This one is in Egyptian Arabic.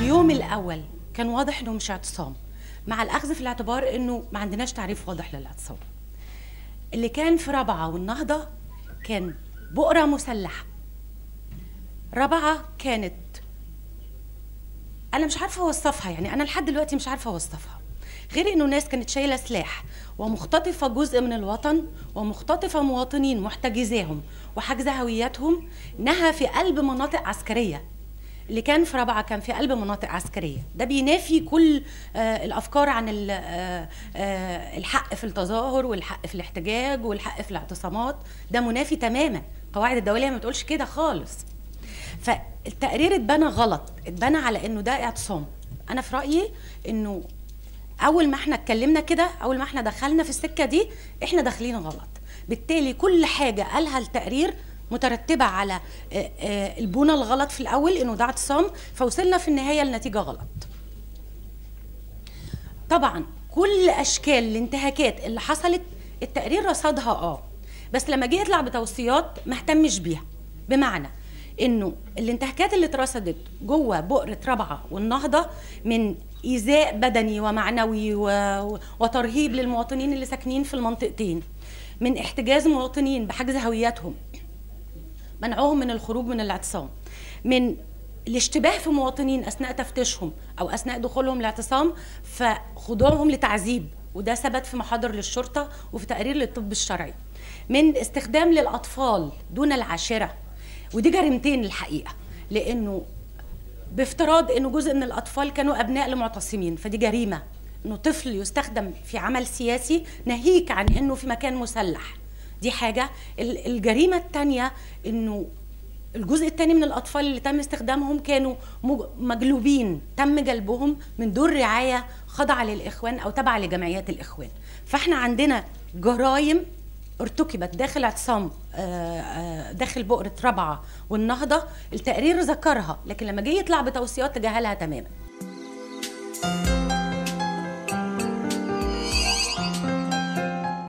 اليوم الاول كان واضح انه مش اعتصام مع الاخذ في الاعتبار انه ما عندناش تعريف واضح للاعتصام اللي كان في رابعه والنهضه كان بؤره مسلحه رابعه كانت انا مش عارفه اوصفها يعني انا لحد دلوقتي مش عارفه اوصفها غير انه ناس كانت شايله سلاح ومختطفه جزء من الوطن ومختطفه مواطنين محتجزاهم وحاجزه هويتهم انها في قلب مناطق عسكريه اللي كان في رابعه كان في قلب مناطق عسكريه ده بينافي كل آه الافكار عن ال- آه آه الحق في التظاهر والحق في الاحتجاج والحق في الاعتصامات ده منافي تماما القواعد الدوليه ما بتقولش كده خالص فالتقرير اتبنى غلط اتبنى على انه ده اعتصام انا في رايي انه اول ما احنا اتكلمنا كده اول ما احنا دخلنا في السكه دي احنا داخلين غلط بالتالي كل حاجه قالها التقرير مترتبه على آه، آه، البنى الغلط في الاول انه ده اعتصام فوصلنا في النهايه لنتيجه غلط طبعا كل اشكال الانتهاكات اللي حصلت التقرير رصدها اه بس لما جه يطلع بتوصيات ما اهتمش بيها بمعنى انه الانتهاكات اللي اترصدت جوه بؤره رابعه والنهضه من ايذاء بدني ومعنوي و... وترهيب للمواطنين اللي ساكنين في المنطقتين من احتجاز مواطنين بحجز هوياتهم منعهم من الخروج من الاعتصام من الاشتباه في مواطنين اثناء تفتيشهم او اثناء دخولهم الاعتصام فخضوعهم لتعذيب وده ثبت في محاضر للشرطه وفي تقرير للطب الشرعي من استخدام للاطفال دون العاشره ودي جريمتين الحقيقه لانه بافتراض انه جزء من الاطفال كانوا ابناء لمعتصمين فدي جريمه انه طفل يستخدم في عمل سياسي ناهيك عن انه في مكان مسلح دي حاجه ال- الجريمه الثانيه انه الجزء الثاني من الاطفال اللي تم استخدامهم كانوا مج- مجلوبين تم جلبهم من دور رعايه خاضعه للاخوان او تابعه لجمعيات الاخوان فاحنا عندنا جرائم ارتكبت داخل اعتصام آه، آه، داخل بؤره رابعه والنهضه التقرير ذكرها لكن لما جه يطلع بتوصيات تجاهلها تماما